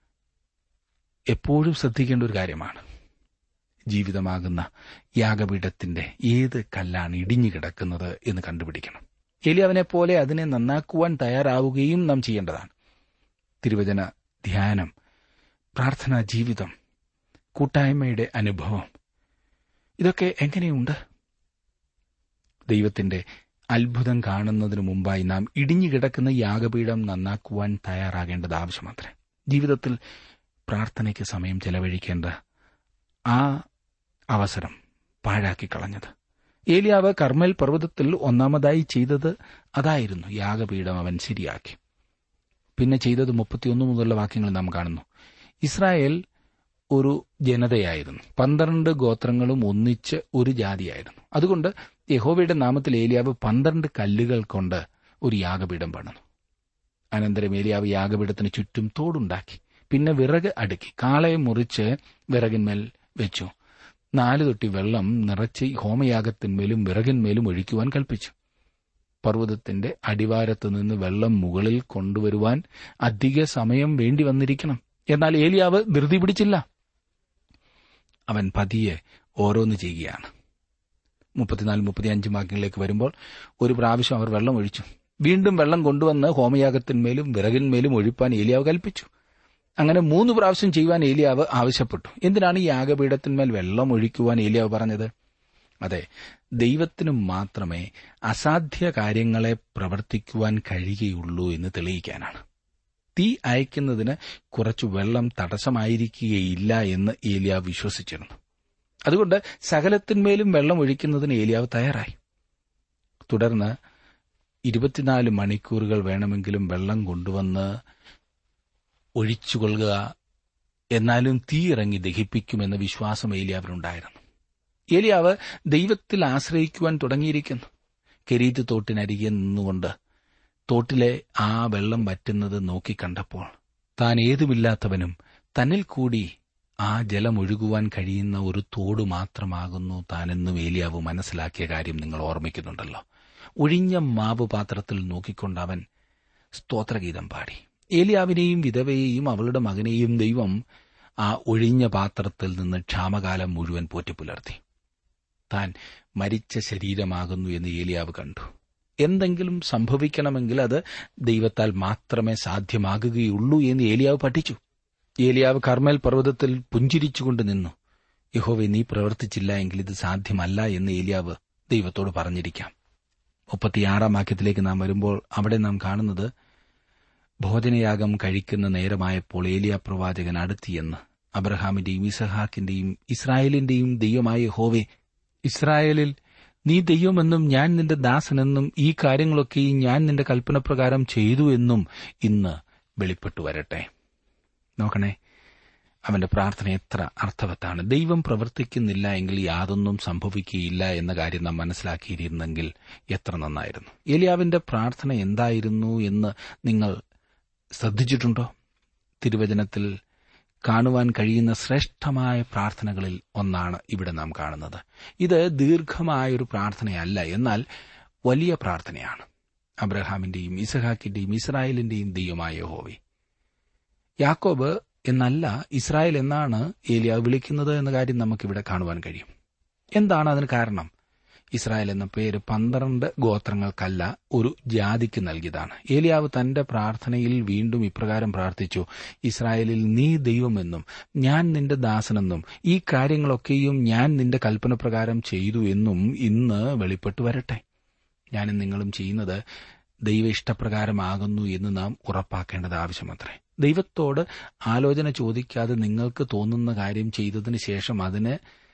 എപ്പോഴും ശ്രദ്ധിക്കേണ്ട ഒരു കാര്യമാണ് ജീവിതമാകുന്ന യാഗപീഠത്തിന്റെ ഏത് കല്ലാണ് ഇടിഞ്ഞു കിടക്കുന്നത് എന്ന് കണ്ടുപിടിക്കണം എലിയാവിനെ പോലെ അതിനെ നന്നാക്കുവാൻ തയ്യാറാവുകയും നാം ചെയ്യേണ്ടതാണ് തിരുവചന ധ്യാനം പ്രാർത്ഥനാ ജീവിതം കൂട്ടായ്മയുടെ അനുഭവം ഇതൊക്കെ എങ്ങനെയുണ്ട് ദൈവത്തിന്റെ അത്ഭുതം കാണുന്നതിനു മുമ്പായി നാം ഇടിഞ്ഞുകിടക്കുന്ന യാഗപീഠം നന്നാക്കുവാൻ തയ്യാറാകേണ്ടത് ആവശ്യമത്രേ ജീവിതത്തിൽ പ്രാർത്ഥനയ്ക്ക് സമയം ചെലവഴിക്കേണ്ട ആ അവസരം പാഴാക്കി കളഞ്ഞത് ഏലിയാവ് കർമ്മൽ പർവ്വതത്തിൽ ഒന്നാമതായി ചെയ്തത് അതായിരുന്നു യാഗപീഠം അവൻ ശരിയാക്കി പിന്നെ ചെയ്തത് മുപ്പത്തിയൊന്ന് മുതലുള്ള വാക്യങ്ങൾ നാം കാണുന്നു ഇസ്രായേൽ ഒരു ജനതയായിരുന്നു പന്ത്രണ്ട് ഗോത്രങ്ങളും ഒന്നിച്ച് ഒരു ജാതിയായിരുന്നു അതുകൊണ്ട് യഹോവയുടെ നാമത്തിൽ ഏലിയാവ് പന്ത്രണ്ട് കല്ലുകൾ കൊണ്ട് ഒരു യാഗപീഠം പണിതു അനന്തരം ഏലിയാവ് യാഗപീഠത്തിന് ചുറ്റും തോടുണ്ടാക്കി പിന്നെ വിറക് അടുക്കി കാളയെ മുറിച്ച് വിറകിന്മേൽ വെച്ചു നാല് തൊട്ടി വെള്ളം നിറച്ച് ഹോമയാഗത്തിന്മേലും വിറകിന്മേലും ഒഴിക്കുവാൻ കൽപ്പിച്ചു പർവ്വതത്തിന്റെ അടിവാരത്ത് നിന്ന് വെള്ളം മുകളിൽ കൊണ്ടുവരുവാൻ അധിക സമയം വേണ്ടി വന്നിരിക്കണം എന്നാൽ ഏലിയാവ് ധൃതി പിടിച്ചില്ല അവൻ പതിയെ ഓരോന്ന് ചെയ്യുകയാണ് മുപ്പത്തിനാല് മുപ്പത്തിയഞ്ച് വാക്യങ്ങളിലേക്ക് വരുമ്പോൾ ഒരു പ്രാവശ്യം അവർ വെള്ളം ഒഴിച്ചു വീണ്ടും വെള്ളം കൊണ്ടുവന്ന് ഹോമയാഗത്തിന്മേലും വിറകിന്മേലും ഒഴിപ്പാൻ ഏലിയാവ് കൽപ്പിച്ചു അങ്ങനെ മൂന്ന് പ്രാവശ്യം ചെയ്യുവാൻ ഏലിയാവ് ആവശ്യപ്പെട്ടു എന്തിനാണ് ഈ യാഗപീഠത്തിന്മേൽ വെള്ളം ഒഴിക്കുവാൻ ഏലിയാവ് പറഞ്ഞത് അതെ ദൈവത്തിനും മാത്രമേ അസാധ്യ കാര്യങ്ങളെ പ്രവർത്തിക്കുവാൻ കഴിയുകയുള്ളൂ എന്ന് തെളിയിക്കാനാണ് തീ അയക്കുന്നതിന് കുറച്ചു വെള്ളം തടസ്സമായിരിക്കുകയില്ല എന്ന് ഏലിയാവ് വിശ്വസിച്ചിരുന്നു അതുകൊണ്ട് സകലത്തിന്മേലും വെള്ളം ഒഴിക്കുന്നതിന് ഏലിയാവ് തയ്യാറായി തുടർന്ന് ഇരുപത്തിനാല് മണിക്കൂറുകൾ വേണമെങ്കിലും വെള്ളം കൊണ്ടുവന്ന് ഒഴിച്ചുകൊള്ളുക എന്നാലും തീ ഇറങ്ങി ദഹിപ്പിക്കുമെന്ന വിശ്വാസം ഏലിയാവിനുണ്ടായിരുന്നു ഏലിയാവ് ദൈവത്തിൽ ആശ്രയിക്കുവാൻ തുടങ്ങിയിരിക്കുന്നു കെരീത്ത് തോട്ടിനരികെ നിന്നുകൊണ്ട് തോട്ടിലെ ആ വെള്ളം വറ്റുന്നത് നോക്കിക്കണ്ടപ്പോൾ താൻ ഏതുമില്ലാത്തവനും തന്നിൽ കൂടി ആ ജലം ഒഴുകുവാൻ കഴിയുന്ന ഒരു തോട് മാത്രമാകുന്നു താനെന്നും ഏലിയാവ് മനസ്സിലാക്കിയ കാര്യം നിങ്ങൾ ഓർമ്മിക്കുന്നുണ്ടല്ലോ ഒഴിഞ്ഞ മാവ് പാത്രത്തിൽ നോക്കിക്കൊണ്ട് അവൻ സ്തോത്രഗീതം പാടി ഏലിയാവിനെയും വിധവയെയും അവളുടെ മകനെയും ദൈവം ആ ഒഴിഞ്ഞ പാത്രത്തിൽ നിന്ന് ക്ഷാമകാലം മുഴുവൻ പോറ്റിപ്പുലർത്തി താൻ മരിച്ച ശരീരമാകുന്നു എന്ന് ഏലിയാവ് കണ്ടു എന്തെങ്കിലും സംഭവിക്കണമെങ്കിൽ അത് ദൈവത്താൽ മാത്രമേ സാധ്യമാകുകയുള്ളൂ എന്ന് ഏലിയാവ് പഠിച്ചു ഏലിയാവ് കർമ്മൽ പർവ്വതത്തിൽ പുഞ്ചിരിച്ചുകൊണ്ട് നിന്നു യഹോവെ നീ പ്രവർത്തിച്ചില്ല എങ്കിൽ ഇത് സാധ്യമല്ല എന്ന് ഏലിയാവ് ദൈവത്തോട് പറഞ്ഞിരിക്കാം മുപ്പത്തിയാറാം വാക്യത്തിലേക്ക് നാം വരുമ്പോൾ അവിടെ നാം കാണുന്നത് ഭോജനയാഗം കഴിക്കുന്ന നേരമായപ്പോൾ ഏലിയ പ്രവാചകൻ അടുത്തിയെന്ന് അബ്രഹാമിന്റെയും ഇസഹാക്കിന്റെയും ഇസ്രായേലിന്റെയും ദൈവമായ യഹോവെ ഇസ്രായേലിൽ നീ ദൈവമെന്നും ഞാൻ നിന്റെ ദാസനെന്നും ഈ കാര്യങ്ങളൊക്കെയും ഞാൻ നിന്റെ കൽപ്പനപ്രകാരം ചെയ്തു എന്നും ഇന്ന് വെളിപ്പെട്ടു വരട്ടെ നോക്കണേ അവന്റെ പ്രാർത്ഥന എത്ര അർത്ഥവത്താണ് ദൈവം പ്രവർത്തിക്കുന്നില്ല എങ്കിൽ യാതൊന്നും സംഭവിക്കുകയില്ല എന്ന കാര്യം നാം മനസ്സിലാക്കിയിരുന്നെങ്കിൽ എത്ര നന്നായിരുന്നു ഏലിയാവിന്റെ പ്രാർത്ഥന എന്തായിരുന്നു എന്ന് നിങ്ങൾ ശ്രദ്ധിച്ചിട്ടുണ്ടോ തിരുവചനത്തിൽ കാണുവാൻ കഴിയുന്ന ശ്രേഷ്ഠമായ പ്രാർത്ഥനകളിൽ ഒന്നാണ് ഇവിടെ നാം കാണുന്നത് ഇത് ദീർഘമായൊരു പ്രാർത്ഥനയല്ല എന്നാൽ വലിയ പ്രാർത്ഥനയാണ് അബ്രഹാമിന്റെയും ഇസഹാക്കിന്റെയും ഇസ്രായേലിന്റെയും ദൈവമായ യഹോവേ യാക്കോബ് എന്നല്ല ഇസ്രായേൽ എന്നാണ് ഏലിയ വിളിക്കുന്നത് എന്ന കാര്യം നമുക്കിവിടെ കാണുവാൻ കഴിയും എന്താണ് അതിന് കാരണം ഇസ്രായേൽ എന്ന പേര് പന്ത്രണ്ട് ഗോത്രങ്ങൾക്കല്ല ഒരു ജാതിക്ക് നൽകിയതാണ് ഏലിയാവ് തന്റെ പ്രാർത്ഥനയിൽ വീണ്ടും ഇപ്രകാരം പ്രാർത്ഥിച്ചു ഇസ്രായേലിൽ നീ ദൈവമെന്നും ഞാൻ നിന്റെ ദാസനെന്നും ഈ കാര്യങ്ങളൊക്കെയും ഞാൻ നിന്റെ കൽപ്പനപ്രകാരം ചെയ്തു എന്നും ഇന്ന് വെളിപ്പെട്ടു വരട്ടെ ഞാനും നിങ്ങളും ചെയ്യുന്നത് ദൈവ ഇഷ്ടപ്രകാരമാകുന്നു എന്ന് നാം ഉറപ്പാക്കേണ്ടത് ആവശ്യമത്രേ ദൈവത്തോട് ആലോചന ചോദിക്കാതെ നിങ്ങൾക്ക് തോന്നുന്ന കാര്യം ചെയ്തതിന് ശേഷം അതിന്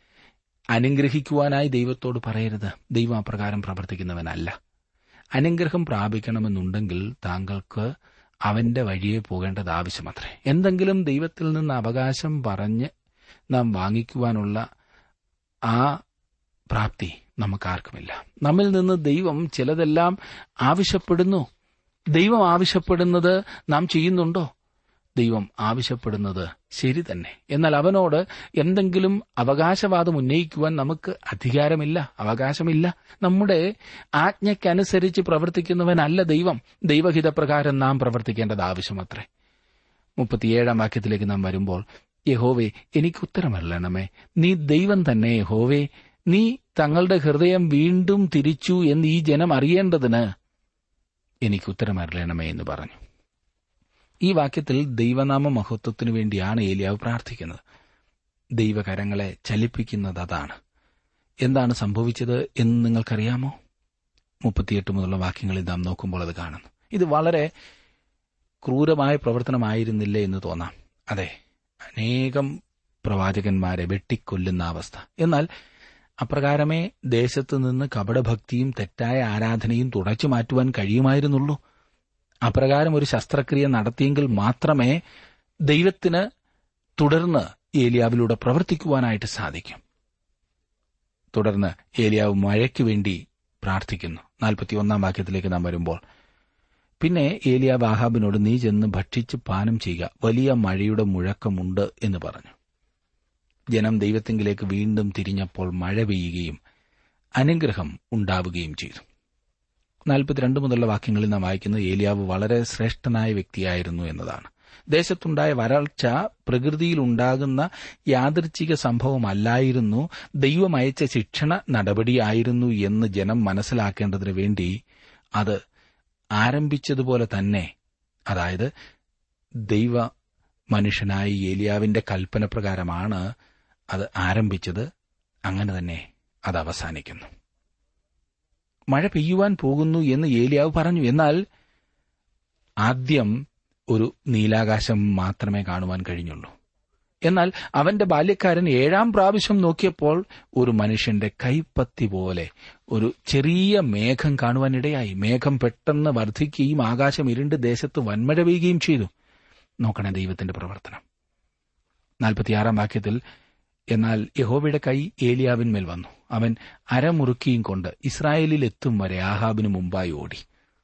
അനുഗ്രഹിക്കുവാനായി ദൈവത്തോട് പറയരുത് ദൈവം അപ്രകാരം പ്രവർത്തിക്കുന്നവനല്ല അനുഗ്രഹം പ്രാപിക്കണമെന്നുണ്ടെങ്കിൽ താങ്കൾക്ക് അവന്റെ വഴിയെ പോകേണ്ടത് ആവശ്യമത്രേ എന്തെങ്കിലും ദൈവത്തിൽ നിന്ന് അവകാശം പറഞ്ഞ് നാം വാങ്ങിക്കുവാനുള്ള ആ പ്രാപ്തി നമുക്കാർക്കുമില്ല നമ്മിൽ നിന്ന് ദൈവം ചിലതെല്ലാം ആവശ്യപ്പെടുന്നു ദൈവം ആവശ്യപ്പെടുന്നത് നാം ചെയ്യുന്നുണ്ടോ ദൈവം ആവശ്യപ്പെടുന്നത് ശരി തന്നെ എന്നാൽ അവനോട് എന്തെങ്കിലും അവകാശവാദം ഉന്നയിക്കുവാൻ നമുക്ക് അധികാരമില്ല അവകാശമില്ല നമ്മുടെ ആജ്ഞയ്ക്കനുസരിച്ച് പ്രവർത്തിക്കുന്നവനല്ല ദൈവം ദൈവഹിതപ്രകാരം നാം പ്രവർത്തിക്കേണ്ടത് ആവശ്യമത്രേ മുപ്പത്തിയേഴാം വാക്യത്തിലേക്ക് നാം വരുമ്പോൾ യഹോവേ എനിക്ക് ഉത്തരമല്ലണമേ നീ ദൈവം തന്നെ യഹോവേ നീ തങ്ങളുടെ ഹൃദയം വീണ്ടും തിരിച്ചു എന്ന് ഈ ജനം അറിയേണ്ടതിന് എനിക്ക് ഉത്തരമറിയണമേ എന്ന് പറഞ്ഞു ഈ വാക്യത്തിൽ ദൈവനാമ മഹത്വത്തിനു വേണ്ടിയാണ് ഏലിയാവ് പ്രാർത്ഥിക്കുന്നത് ദൈവകരങ്ങളെ ചലിപ്പിക്കുന്നത് അതാണ് എന്താണ് സംഭവിച്ചത് എന്ന് നിങ്ങൾക്കറിയാമോ മുപ്പത്തിയെട്ട് മുതലുള്ള വാക്യങ്ങളിൽ നാം നോക്കുമ്പോൾ അത് കാണുന്നു ഇത് വളരെ ക്രൂരമായ പ്രവർത്തനമായിരുന്നില്ലേ എന്ന് തോന്നാം അതെ അനേകം പ്രവാചകന്മാരെ വെട്ടിക്കൊല്ലുന്ന അവസ്ഥ എന്നാൽ അപ്രകാരമേ ദേശത്ത് നിന്ന് കപടഭക്തിയും തെറ്റായ ആരാധനയും തുടച്ചു മാറ്റുവാൻ കഴിയുമായിരുന്നുള്ളൂ അപ്രകാരം ഒരു ശസ്ത്രക്രിയ നടത്തിയെങ്കിൽ മാത്രമേ ദൈവത്തിന് തുടർന്ന് ഏലിയാവിലൂടെ പ്രവർത്തിക്കുവാനായിട്ട് സാധിക്കും തുടർന്ന് ഏലിയാവ് മഴയ്ക്ക് വേണ്ടി പ്രാർത്ഥിക്കുന്നു നാൽപ്പത്തിയൊന്നാം വാക്യത്തിലേക്ക് നാം വരുമ്പോൾ പിന്നെ ഏലിയാവ് ആഹാബിനോട് നീ ചെന്ന് ഭക്ഷിച്ച് പാനം ചെയ്യുക വലിയ മഴയുടെ മുഴക്കമുണ്ട് എന്ന് പറഞ്ഞു ജനം ദൈവത്തിങ്കിലേക്ക് വീണ്ടും തിരിഞ്ഞപ്പോൾ മഴ പെയ്യുകയും അനുഗ്രഹം ഉണ്ടാവുകയും ചെയ്തു നാൽപ്പത്തിരണ്ട് മുതലുള്ള വാക്യങ്ങളിൽ നാം വായിക്കുന്നത് ഏലിയാവ് വളരെ ശ്രേഷ്ഠനായ വ്യക്തിയായിരുന്നു എന്നതാണ് ദേശത്തുണ്ടായ വരൾച്ച പ്രകൃതിയിലുണ്ടാകുന്ന യാദൃച്ഛിക സംഭവമല്ലായിരുന്നു ദൈവം അയച്ച ശിക്ഷണ നടപടിയായിരുന്നു എന്ന് ജനം മനസ്സിലാക്കേണ്ടതിനു വേണ്ടി അത് ആരംഭിച്ചതുപോലെ തന്നെ അതായത് ദൈവ മനുഷ്യനായ ഏലിയാവിന്റെ കൽപ്പന പ്രകാരമാണ് അത് ആരംഭിച്ചത് അങ്ങനെ തന്നെ അത് അവസാനിക്കുന്നു മഴ പെയ്യുവാൻ പോകുന്നു എന്ന് ഏലിയാവ് പറഞ്ഞു എന്നാൽ ആദ്യം ഒരു നീലാകാശം മാത്രമേ കാണുവാൻ കഴിഞ്ഞുള്ളൂ എന്നാൽ അവന്റെ ബാല്യക്കാരൻ ഏഴാം പ്രാവശ്യം നോക്കിയപ്പോൾ ഒരു മനുഷ്യന്റെ കൈപ്പത്തി പോലെ ഒരു ചെറിയ മേഘം കാണുവാനിടയായി മേഘം പെട്ടെന്ന് വർദ്ധിക്കുകയും ആകാശം ഇരുണ്ട് ദേശത്ത് വൻമഴ പെയ്യുകയും ചെയ്തു നോക്കണേ ദൈവത്തിന്റെ പ്രവർത്തനം നാൽപ്പത്തിയാറാം വാക്യത്തിൽ എന്നാൽ യഹോവയുടെ കൈ ഏലിയാവിന്മേൽ വന്നു അവൻ അരമുറുക്കിയും കൊണ്ട് ഇസ്രായേലിൽ എത്തും വരെ ആഹാബിന് മുമ്പായി ഓടി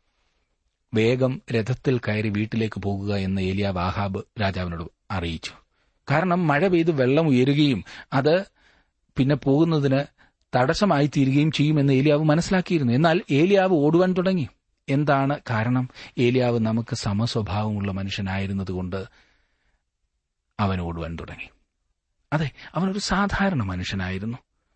വേഗം രഥത്തിൽ കയറി വീട്ടിലേക്ക് പോകുക എന്ന് ഏലിയാവ് ആഹാബ് രാജാവിനോട് അറിയിച്ചു കാരണം മഴ പെയ്ത് വെള്ളം ഉയരുകയും അത് പിന്നെ പോകുന്നതിന് തടസ്സമായി തീരുകയും ചെയ്യുമെന്ന് ഏലിയാവ് മനസ്സിലാക്കിയിരുന്നു എന്നാൽ ഏലിയാവ് ഓടുവാൻ തുടങ്ങി എന്താണ് കാരണം ഏലിയാവ് നമുക്ക് സമസ്വഭാവമുള്ള മനുഷ്യനായിരുന്നതുകൊണ്ട് അവൻ ഓടുവാൻ തുടങ്ങി അതെ അവനൊരു സാധാരണ മനുഷ്യനായിരുന്നു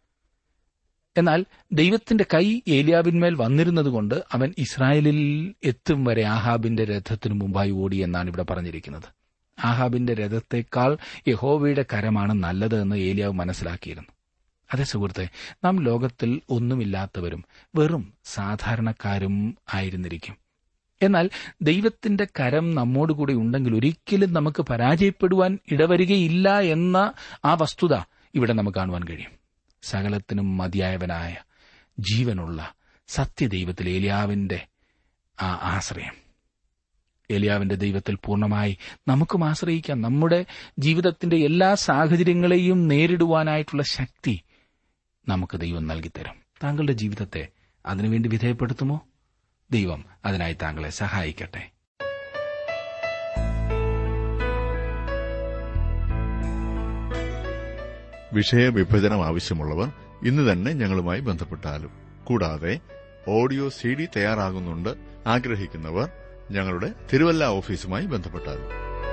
എന്നാൽ ദൈവത്തിന്റെ കൈ ഏലിയാവിന്മേൽ വന്നിരുന്നതുകൊണ്ട് അവൻ ഇസ്രായേലിൽ എത്തും വരെ ആഹാബിന്റെ രഥത്തിനു മുമ്പായി ഓടി എന്നാണ് ഇവിടെ പറഞ്ഞിരിക്കുന്നത് ആഹാബിന്റെ രഥത്തെക്കാൾ യഹോവയുടെ കരമാണ് നല്ലത് എന്ന് ഏലിയാവ് മനസ്സിലാക്കിയിരുന്നു അതെ സുഹൃത്തെ നാം ലോകത്തിൽ ഒന്നുമില്ലാത്തവരും വെറും സാധാരണക്കാരും ആയിരുന്നിരിക്കും എന്നാൽ ദൈവത്തിന്റെ കരം നമ്മോടുകൂടി ഉണ്ടെങ്കിൽ ഒരിക്കലും നമുക്ക് പരാജയപ്പെടുവാൻ ഇടവരികയില്ല എന്ന ആ വസ്തുത ഇവിടെ നമുക്ക് കാണുവാൻ കഴിയും സകലത്തിനും മതിയായവനായ ജീവനുള്ള സത്യദൈവത്തിൽ ഏലിയാവിന്റെ ആ ആശ്രയം ഏലിയാവിന്റെ ദൈവത്തിൽ പൂർണ്ണമായി നമുക്കും ആശ്രയിക്കാം നമ്മുടെ ജീവിതത്തിന്റെ എല്ലാ സാഹചര്യങ്ങളെയും നേരിടുവാനായിട്ടുള്ള ശക്തി നമുക്ക് ദൈവം നൽകിത്തരും താങ്കളുടെ ജീവിതത്തെ അതിനുവേണ്ടി വിധേയപ്പെടുത്തുമോ ദൈവം അതിനായി താങ്കളെ സഹായിക്കട്ടെ വിഷയവിഭജനം ആവശ്യമുള്ളവർ ഇന്ന് തന്നെ ഞങ്ങളുമായി ബന്ധപ്പെട്ടാലും കൂടാതെ ഓഡിയോ സി ഡി തയ്യാറാകുന്നുണ്ട് ആഗ്രഹിക്കുന്നവർ ഞങ്ങളുടെ തിരുവല്ല ഓഫീസുമായി ബന്ധപ്പെട്ടാലും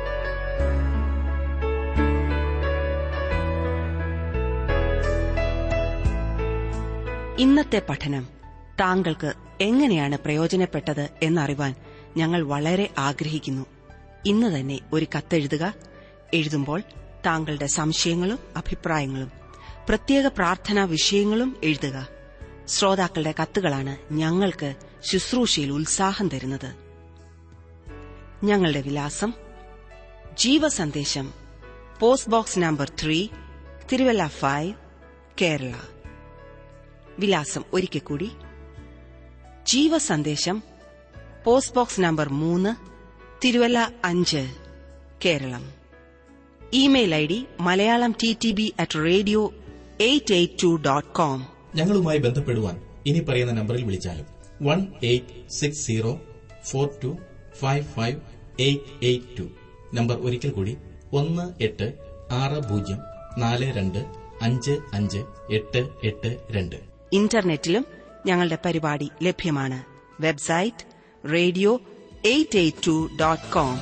ഇന്നത്തെ പഠനം താങ്കൾക്ക് എങ്ങനെയാണ് പ്രയോജനപ്പെട്ടത് എന്നറിവാൻ ഞങ്ങൾ വളരെ ആഗ്രഹിക്കുന്നു ഇന്ന് തന്നെ ഒരു കത്തെഴുതുക എഴുതുമ്പോൾ താങ്കളുടെ സംശയങ്ങളും അഭിപ്രായങ്ങളും പ്രത്യേക പ്രാർത്ഥനാ വിഷയങ്ങളും എഴുതുക ശ്രോതാക്കളുടെ കത്തുകളാണ് ഞങ്ങൾക്ക് ശുശ്രൂഷയിൽ ഉത്സാഹം തരുന്നത് ഞങ്ങളുടെ വിലാസം ജീവസന്ദേശം post box number three Thiruvalla five Kerala വിലാസം ഒരിക്കൽ കൂടി ജീവസന്ദേശം പോസ്റ്റ് ബോക്സ് നമ്പർ മൂന്ന് തിരുവല്ല അഞ്ച് Keralam email I D Malayalam T T B at radio eight eight two dot com ഞങ്ങളുമായി ബന്ധപ്പെടുവാൻ ഇനി പറയുന്ന നമ്പറിൽ വിളിച്ചാലും one eight six zero four two five five eight eight two number ഒരിക്കൽ കൂടി ഒന്ന് എട്ട് ആറ് പൂജ്യം നാല് രണ്ട് അഞ്ച് അഞ്ച് എട്ട് എട്ട് രണ്ട് ഇന്റർനെറ്റിലും ഞങ്ങളുടെ പരിപാടി ലഭ്യമാണ് website radio eight eight two dot com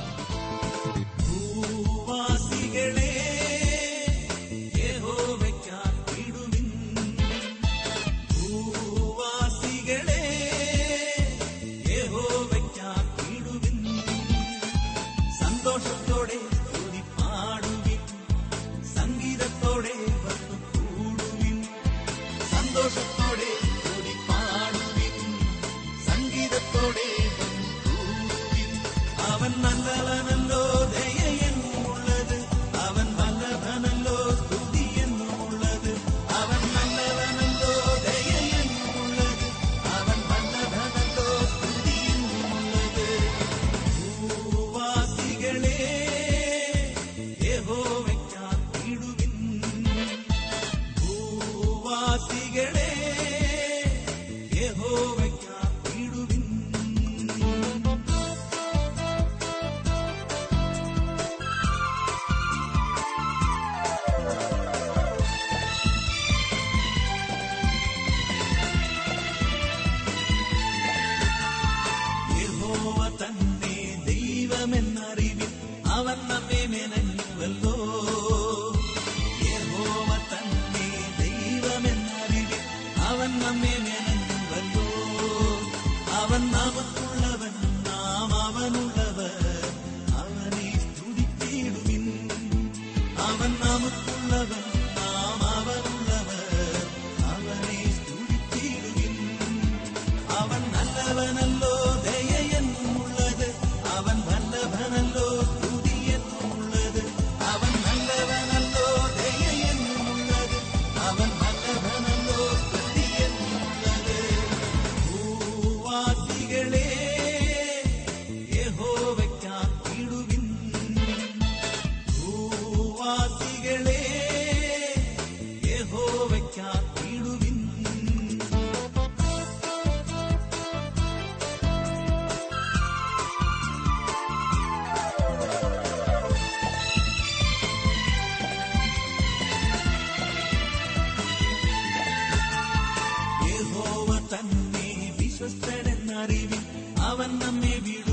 സന്തോഷത്തോടെ സ്തുതി പാടുവിൻ സംഗീതത്തോടെ വന്നു കൂടുവിൻ സന്തോഷത്തോടെ സ്തുതി പാടുവിൻ സംഗീതത്തോടെ വന്നു കൂടുവിൻ അവൻ നല്ലവനല്ലോ ദയയെന്നുമുള്ളത് അവൻ വല്ലഭനല്ലോ സ്തുതി എന്നുമുള്ളത് അവൻ നല്ലവനല്ലോ ദയയെന്നുമുള്ളത് അവൻ വല്ലഭനല്ലോ സ്തുതി എന്നുമുള്ളത് ഭൂവാസികളെ യഹോവയ്ക്കാത്തിടുവിൻ ഭൂവാസികളെ യഹോവയ്ക്കാത്തിടുവിൻ യഹോവ തന്നെ ദൈവമെന്നറിവിൻ അവൻ നമ്മെ മെനഞ്ഞുവല്ലോ യഹോവ തന്നെ ദൈവമെന്നറിവിൻ അവൻ നമ്മെ മെനഞ്ഞുവല്ലോ അവൻ നമുക്കുള്ളവൻ നാം അവനുള്ളവർ അവനെ സ്തുതിച്ചിടുവിൻ അവൻ നമുക്കുള്ളവൻ നാം അവനുള്ളവർ അവനെ സ്തുതിച്ചിടുവിൻ അവൻ നല്ലവനല്ലോ ദയയെന്നുമുള്ളത് അവൻ വല്ലഭനല്ലോ സ്തുതിയെന്നുമുള്ളത് അവൻ നല്ലവനല്ലോ ദയയെന്നുമുള്ളത് അവൻ വല്ലഭനല്ലോ സ്തുതിയെന്നുമുള്ളത് ഭൂവാസികളെ യഹോവയ്ക്കാത്തിടുവിൻ ഭൂവാസികളെ യഹോവയ്ക്കാത്തിടുവിൻ യഹോവ തന്നെ വിശ്വസ്തനെന്നറിവിൻ അവൻ നമ്മെ വിടു